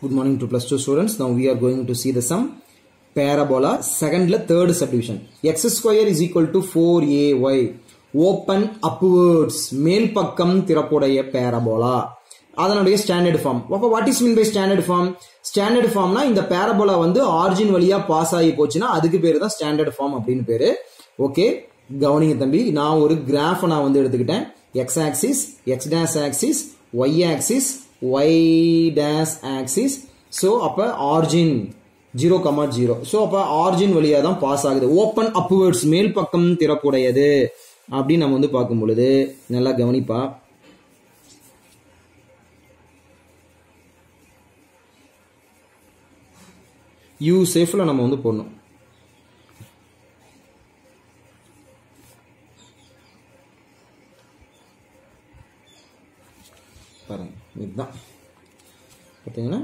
Good morning to plus 2 students. Now we are going to see the sum parabola secondல third subdivision. x square is equal to 4ay open upwards மேல் பக்கம் திறப்புடைய parabola அதனுடைய standard form அப்போ what is mean by standard form standard ஃபார்ம்னா இந்த parabola வந்து origin வழியா pass ஆகி போச்சுன்னா அதுக்கு பேரு தான் ஸ்டாண்டர்ட் ஃபார்ம் அப்படின்னு பேரு ஓகே கவனிங்க தம்பி நான் ஒரு கிராஃப் நான் வந்து எடுத்துக்கிட்டேன் X axis X dash axis Y axis Y dash axis so அப்போ origin zero comma zero so அப்போ ஆர்ஜின் வழியாக தான் பாஸ் ஆகுது ஓப்பன் அப்வேர்ட்ஸ் மேல் பக்கம் திறப்புடையது அப்படின்னு நம்ம வந்து பார்க்கும் பொழுது நல்லா கவனிப்பா யூ சேஃபில் நம்ம வந்து போடணும் பாருங்க இதுதான் பார்த்தீங்கன்னா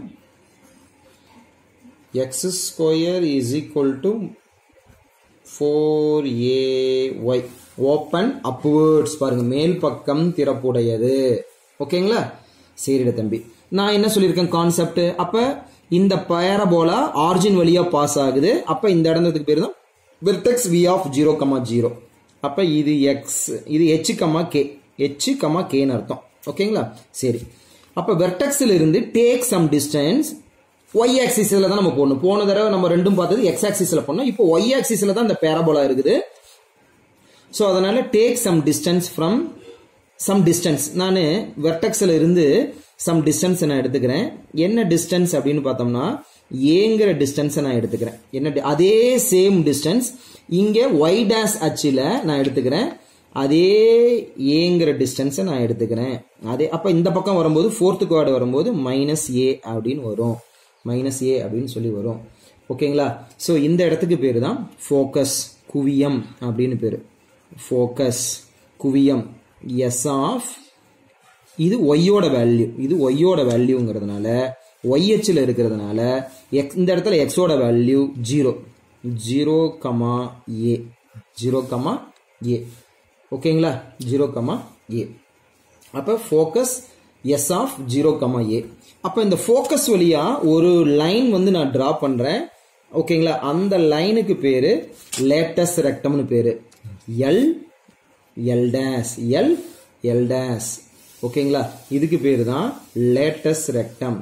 X square is equal to four A Y open upwards பாருங்க மேல் பக்கம் திறப்புடையது ஓகேங்களா சரிடா தம்பி நான் என்ன சொல்லியிருக்கேன் கான்செப்ட் அப்ப இந்த பேரபோலா ஆர்ஜின் வழியா பாஸ் ஆகுது அப்ப இந்த இடத்துக்கு பேர் தான் vertex V of zero comma zero அப்ப இது எக்ஸ் இது H comma K H comma கேன்னு அர்த்தம் ஓகேங்களா சரி அப்ப வெர்டெக்ஸ்ல இருந்து டேக் சம் டிஸ்டன்ஸ் ஒய் ஆக்சிஸ்ல தான் நம்ம போடணும் போன தடவை நம்ம ரெண்டும் பார்த்தது எக்ஸ் ஆக்சிஸ்ல பண்ணோம் இப்போ ஒய் ஆக்சிஸ்ல தான் இந்த பேரபோலா இருக்குது ஸோ அதனால take some distance from some distance நான் வெர்டெக்ஸ்ல இருந்து சம் டிஸ்டன்ஸ் நான் எடுத்துக்கிறேன் என்ன டிஸ்டன்ஸ் அப்படின்னு பார்த்தோம்னா ஏங்கிற டிஸ்டன்ஸை நான் எடுத்துக்கிறேன் என்ன di- அதே சேம் டிஸ்டன்ஸ் இங்க ஒய் டேஸ் அச்சில் நான் எடுத்துக்கிறேன் அதே ஏங்கிற டிஸ்டன்ஸை நான் எடுத்துக்கிறேன் அதே அப்போ இந்த பக்கம் வரும்போது ஃபோர்த்து குவாடு வரும்போது மைனஸ் ஏ அப்படின்னு வரும் மைனஸ் ஏ அப்படின்னு சொல்லி வரும் ஓகேங்களா ஸோ இந்த இடத்துக்கு பேர் தான் ஃபோக்கஸ் குவியம் அப்படின்னு பேர் ஃபோக்கஸ் குவியம் எஸ் ஆஃப் இது ஒய்யோட வேல்யூ இது ஒய்யோட வேல்யூங்கிறதுனால ஒய்ஹெச்சில் இருக்கிறதுனால எக்ஸ் இந்த இடத்துல எக்ஸோட value zero zero comma A zero comma A ஓகேங்களா ஜீரோ கமா ஏ அப்போ focus S of zero comma A அப்போ இந்த ஃபோக்கஸ் வழியா ஒரு லைன் வந்து நான் டிரா பண்றேன் ஓகேங்களா அந்த லைனுக்கு பேரு லேட்டஸ்ட் ரெக்டம்னு பேரு L L dash L L dash ஓகேங்களா இதுக்கு பேரு தான் latest rectum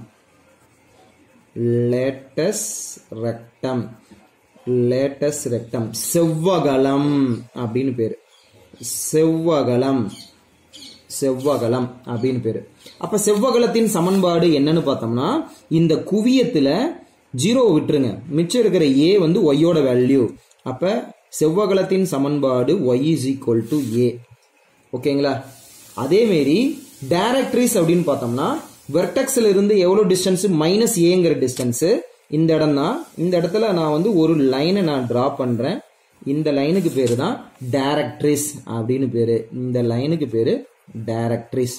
latus rectum latus rectum செவ்வகலம் அப்படின்னு பேரு செவ்வகலம் செவ்வகலம் அப்படின்னு பேரு அப்ப செவ்வகலத்தின் சமன்பாடு என்னன்னு பார்த்தோம்னா இந்த குவியத்துல ஜீரோ விட்டுருங்க மிச்சம் இருக்கிற ஏ வந்து ஒய்யோட வேல்யூ அப்ப செவ்வகலத்தின் சமன்பாடு Y is equal to A ஓகேங்களா அதே மாரி டைரக்ட்ரிஸ் அப்படின்னு பார்த்தோம்னா வெர்டெக்ஸ்ல இருந்து எவ்வளவு டிஸ்டன்ஸ் மைனஸ் ஏங்கிற டிஸ்டன்ஸ் இந்த இடம் தான் இந்த இடத்துல நான் வந்து ஒரு லைனை நான் டிரா பண்றேன் இந்த லைனுக்கு பேரு தான் டைரக்ட்ரிஸ் அப்படின்னு பேரு இந்த லைனுக்கு பேரு டைரக்ட்ரிஸ்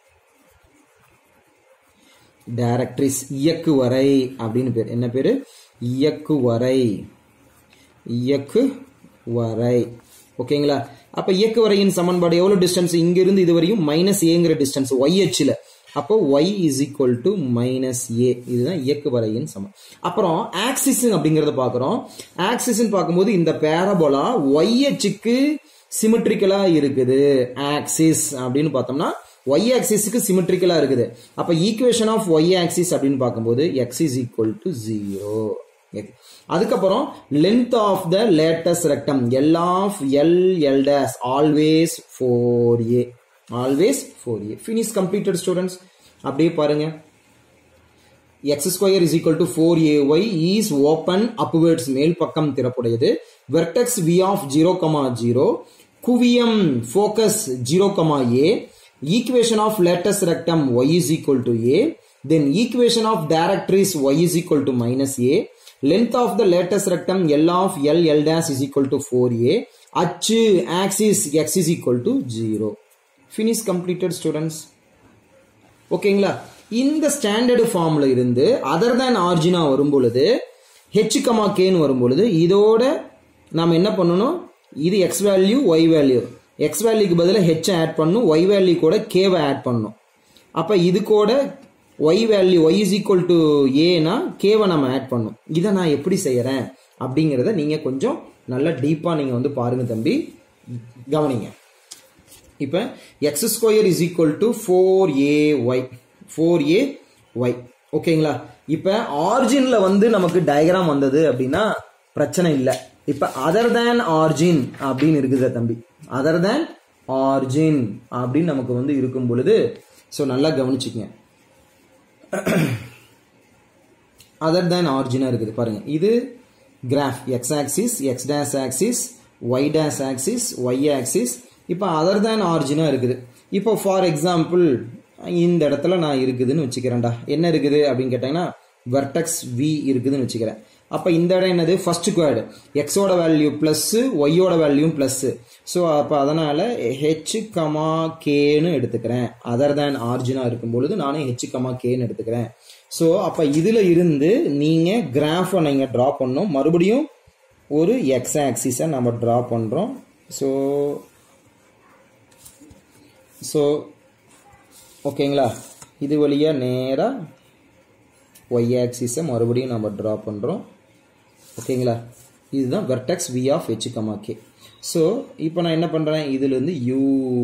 டைரக்ட்ரிஸ் இயக்குவரை அப்படின்னு பேர் என்ன பேரு இயக்குவரை இயக்கு வரை ஓகேங்களா அப்ப இயக்கு வரையின் சமன்பாடு எவ்வளவு டிஸ்டன்ஸ் இங்க இருந்து இது வரையும் மைனஸ் ஏங்கிற டிஸ்டன்ஸ் ஒய் ஹெச்ல அப்போ Y is equal to minus A இதுதான் இயக்கு வரையின் சமம் அப்புறம் ஆக்சிஸ் அப்படிங்கறத பாக்குறோம் ஆக்சிஸ் பார்க்கும்போது இந்த பேரபோலா ஒய் ஹெச்சுக்கு சிமெட்ரிக்கலா இருக்குது ஆக்சிஸ் அப்படின்னு பார்த்தோம்னா ஒய் ஆக்சிஸ்க்கு சிமெட்ரிக்கலா இருக்குது அப்ப ஈக்குவேஷன் ஆஃப் ஒய் ஆக்சிஸ் அப்படின்னு பார்க்கும்போது X is equal to zero அதுக்கப்புறம் length of the latest rectum L of L L dash always four A always four A finish completed students அப்படியே பாருங்க X square is equal to four A Y is open upwards மேல் பக்கம் திறப்புடையது vertex we of zero comma zero குவியம் focus zero comma A equation of latest rectum Y is equal to A then equation of directrix y is equal to minus A length of the latest rectum L of L L dash is equal to 4a அச்சு axis x is equal to 0 finish completed students ஓகேங்களா இந்த standard ஃபார்ம்ல இருந்து other than ஆர்ஜினா வரும் பொழுது H comma கேன்னு வரும் பொழுது இதோட நாம் என்ன பண்ணணும் இது x value y value x வேல்யூக்கு பதிலாக ஹெச் ஆட் பண்ணும் ஒய் வேல்யூ கூட கேவை ஆட் பண்ணும் அப்ப இது கூட y value y is equal to ஏனா கேவை நம்ம ஆட் பண்ணும் இதை நான் எப்படி செய்யறேன் அப்படிங்கிறத நீங்க கொஞ்சம் நல்லா டீப்பா நீங்க வந்து பாருங்க தம்பி கவனிங்க இப்போ x square is equal to four A y four A y ஓகேங்களா இப்போ ஆர்ஜின்ல வந்து நமக்கு டயக்ராம் வந்தது அப்படின்னா பிரச்சனை இல்லை இப்போ அதர் தேன் ஆர்ஜின் அப்படின்னு இருக்குது தம்பி அதர் தேன் ஆர்ஜின் அப்படின்னு நமக்கு வந்து இருக்கும் பொழுது ஸோ நல்லா கவனிச்சுக்கங்க அதர் தேன் ஆர்ஜினா இருக்குது பாருங்க இது graph x axis X dash axis Y dash axis Y axis இப்போ அதர் தேன் ஆர்ஜினா இருக்குது இப்போ ஃபார் எக்ஸாம்பிள் இந்த இடத்துல நான் இருக்குதுன்னு வச்சுக்கிறேன்டா என்ன இருக்குது அப்படின்னு கேட்டீங்கன்னா வெர்டெக்ஸ் வி இருக்குதுன்னு வச்சுக்கிறேன் அப்போ இந்த இடம் என்னது ஃபர்ஸ்ட் குவாடு எக்ஸோட வேல்யூ ப்ளஸ் ஒய்யோட வேல்யூ ப்ளஸ் ஸோ அப்போ அதனால ஹெச் கமா கேன்னு எடுத்துக்கிறேன் அதர் தேன் ஆர்ஜினா இருக்கும் பொழுது நானே ஹெச் கமா கேன்னு எடுத்துக்கிறேன் ஸோ அப்போ இதில் இருந்து நீங்கள் கிராஃபை நீங்கள் ட்ரா பண்ணணும் மறுபடியும் ஒரு எக்ஸ் ஆக்சிஸை நம்ம ட்ரா பண்ணுறோம் ஸோ ஸோ ஓகேங்களா இது வழியாக நேராக ஒய் ஆக்சிஸை மறுபடியும் நம்ம ட்ரா பண்ணுறோம் ஓகேங்களா இதுதான் vertex we of h comma k so இப்போ நான் என்ன பண்ணுறேன் இதுலேருந்து யூ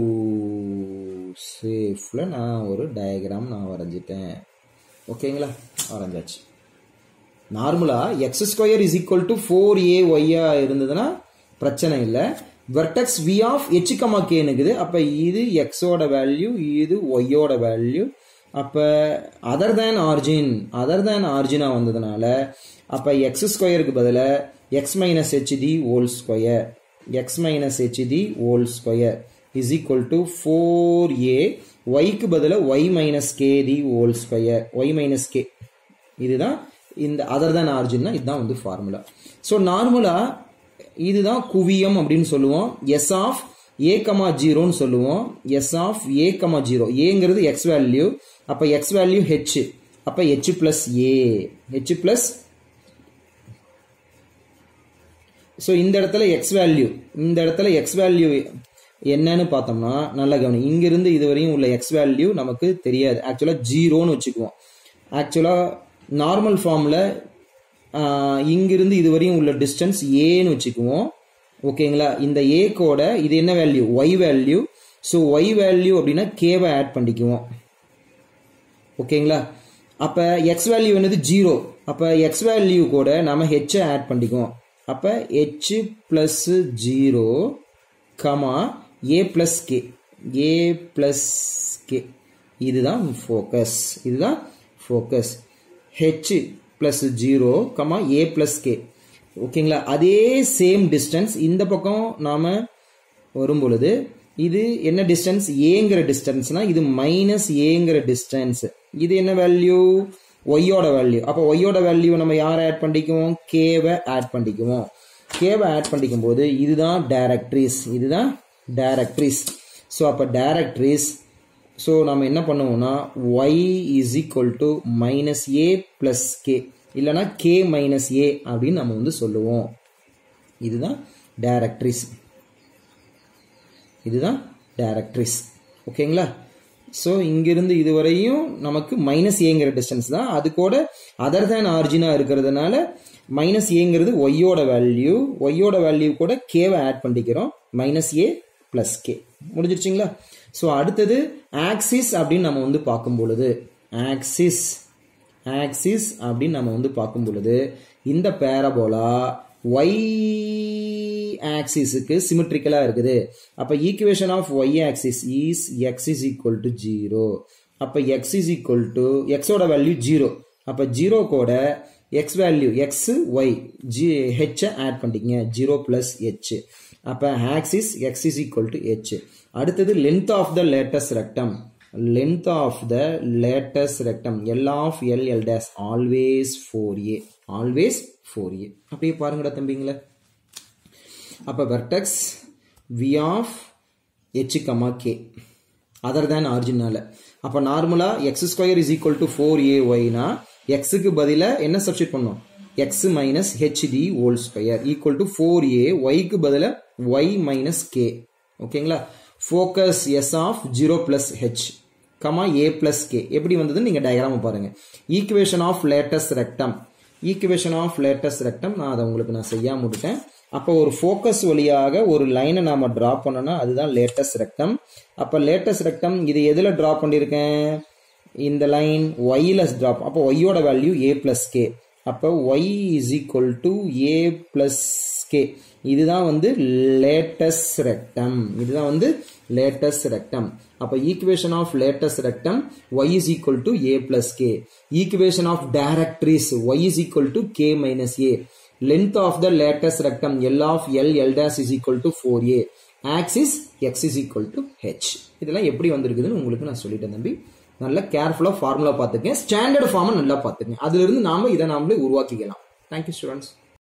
சேஃபில் நான் ஒரு டயக்ராம் நான் வரைஞ்சிட்டேன் ஓகேங்களா வரைஞ்சாச்சு நார்மலாக x square is equal to four a ஒய்யா இருந்ததுன்னா பிரச்சனை இல்லை vertex we of h comma கேனுக்குது அப்போ இது எக்ஸோட வேல்யூ இது ஒய்யோட வேல்யூ அப்போ other than origin other than ஆர்ஜினா வந்ததுனால அப்போ எக்ஸ் ஸ்கொயருக்கு பதிலாக x minus h the whole square x minus h the whole square is equal to four a ஒய்க்கு பதிலாக y minus k the whole square y minus k இதுதான் இந்த அதர் தேன் ஆர்ஜின்னா இதுதான் வந்து ஃபார்முலா ஸோ நார்மலாக இதுதான் குவியம் அப்படின்னு சொல்லுவோம் எஸ் ஆஃப் ஏ கமா ஜீரோன்னு சொல்லுவோம் s of a comma zero ஏங்கிறது எக்ஸ் வேல்யூ அப்போ எக்ஸ் வேல்யூ ஹெச் அப்போ h plus a h plus so இந்த இடத்துல எக்ஸ் வேல்யூ இந்த இடத்துல எக்ஸ் வேல்யூ என்னன்னு பார்த்தோம்னா நல்ல கவனி இங்கிருந்து இது வரையும் உள்ள எக்ஸ் வேல்யூ நமக்கு தெரியாது ஆக்சுவலாக ஜீரோன்னு வச்சுக்குவோம் ஆக்சுவலாக நார்மல் ஃபார்மில் இங்கிருந்து இது வரையும் உள்ள டிஸ்டன்ஸ் ஏன்னு வச்சுக்குவோம் ஓகேங்களா இந்த ஏக்கோட இது என்ன value y value so y value அப்படின்னா கேவை ஆட் பண்ணிக்குவோம் ஓகேங்களா அப்போ எக்ஸ் வேல்யூ என்னது ஜீரோ அப்போ எக்ஸ் வேல்யூ கூட நம்ம ஹெச்சை ஆட் பண்ணிக்குவோம் அப்போ h plus zero comma a plus k a plus k இதுதான் ஃபோக்கஸ் இதுதான் focus h plus zero comma a plus k ஓகேங்களா அதே சேம் டிஸ்டன்ஸ் இந்த பக்கம் நாம் வரும் பொழுது இது என்ன டிஸ்டன்ஸ் ஏங்கிற டிஸ்டன்ஸ்னா இது மைனஸ் ஏங்கிற டிஸ்டன்ஸ் இது என்ன வேல்யூ ஒய்யோட வேல்யூ அப்போ ஒய்யோட வேல்யூ நம்ம யாரை ஆட் பண்ணிக்குவோம் கேவை ஆட் பண்ணிக்குவோம் கேவை ஆட் பண்ணிக்கும் போது இதுதான் டைரக்ட்ரிஸ் இதுதான் டைரக்ட்ரிஸ் ஸோ அப்போ டைரக்ட்ரிஸ் ஸோ நம்ம என்ன பண்ணுவோம்னா y is equal to minus a plus k இல்லைனா கே மைனஸ் ஏ அப்படின்னு நம்ம வந்து சொல்லுவோம் இதுதான் டைரக்ட்ரிஸ் இதுதான் டைரக்ட்ரிஸ் ஓகேங்களா ஸோ இங்கிருந்து இதுவரையும் நமக்கு மைனஸ் ஏங்கிற டிஸ்டன்ஸ் தான் அது கூட அதர் தேன் ஆர்ஜினா இருக்கிறதுனால மைனஸ் ஏங்கிறது ஒய்யோட வேல்யூ ஒய்யோட வேல்யூ கூட கேவை ஆட் பண்ணிக்கிறோம் மைனஸ் ஏ பிளஸ் கே முடிஞ்சிருச்சுங்களா ஸோ அடுத்தது ஆக்சிஸ் அப்படின்னு நம்ம வந்து பார்க்கும் பொழுது ஆக்சிஸ் ஆக்சிஸ் அப்படின்னு நம்ம வந்து பார்க்கும் பொழுது இந்த பேரபோலா ஒய் ஆக்சிஸுக்கு சிமெட்ரிக்கலாக இருக்குது அப்போ equation of y axis is x is equal to zero அப்போ எக்ஸ் இஸ் ஈக்குவல் டு எக்ஸோட வேல்யூ ஜீரோ அப்போ ஜீரோ கூட x value x y g ஹெச்சை ஆட் பண்ணிக்கங்க ஜீரோ ப்ளஸ் ஹெச் அப்போ axis x is equal to h அடுத்தது length of the latest rectum length of the latest rectum L of L L dash always four A always four a அப்படியே பாருங்கடா தம்பிங்களே அப்போ vertex we of h comma k other than ஆர்ஜினால அப்போ நார்மலாக x square is equal to four a ஒய்னா எக்ஸுக்கு பதிலாக என்ன சப்ஸ்டியூட் பண்ணோம் x minus h the whole square equal to four a ஒய்க்கு பதிலாக ஒய் மைனஸ் கே ஓகேங்களா focus S of zero plus h comma a plus k எப்படி வந்ததுன்னு நீங்கள் டயக்ராம பாருங்க equation of latest rectum equation of latest rectum நான் அதை உங்களுக்கு நான் செய்யாம விட்டுட்டேன் அப்போ ஒரு ஃபோக்கஸ் வழியாக ஒரு லைனை நாம டிரா பண்ணோம்னா அதுதான் லேட்டஸ்ட் ரெக்டம் அப்போ லேட்டஸ்ட் ரெக்டம் இது எதில் டிரா பண்ணியிருக்கேன் இந்த லைன் ஒய்ல டிராப் அப்போ ஒய்யோட வேல்யூ ஏ பிளஸ் கே அப்போ Y is equal to a plus k இதுதான் வந்து லேட்டஸ்ட் ரெக்டம் இதுதான் வந்து லேட்டஸ்ட் ரெக்டம் அப்போ equation of latest rectum Y is equal to a plus k equation of directrix y is equal to k minus A length of the latest rectum L of L L dash is equal to 4A axis X is equal to H இதெல்லாம் எப்படி வந்திருக்குதுன்னு உங்களுக்கு நான் சொல்லிட்டேன் தம்பி நல்லா கேர்ஃபுல்லாக formula பார்த்துக்கேன் standard ஃபார்மை நல்லா பார்த்துக்கேன் அதுல இருந்து நாம இதை நாமளே உருவாக்கிக்கலாம் தேங்க்யூ ஸ்டூடெண்ட்ஸ்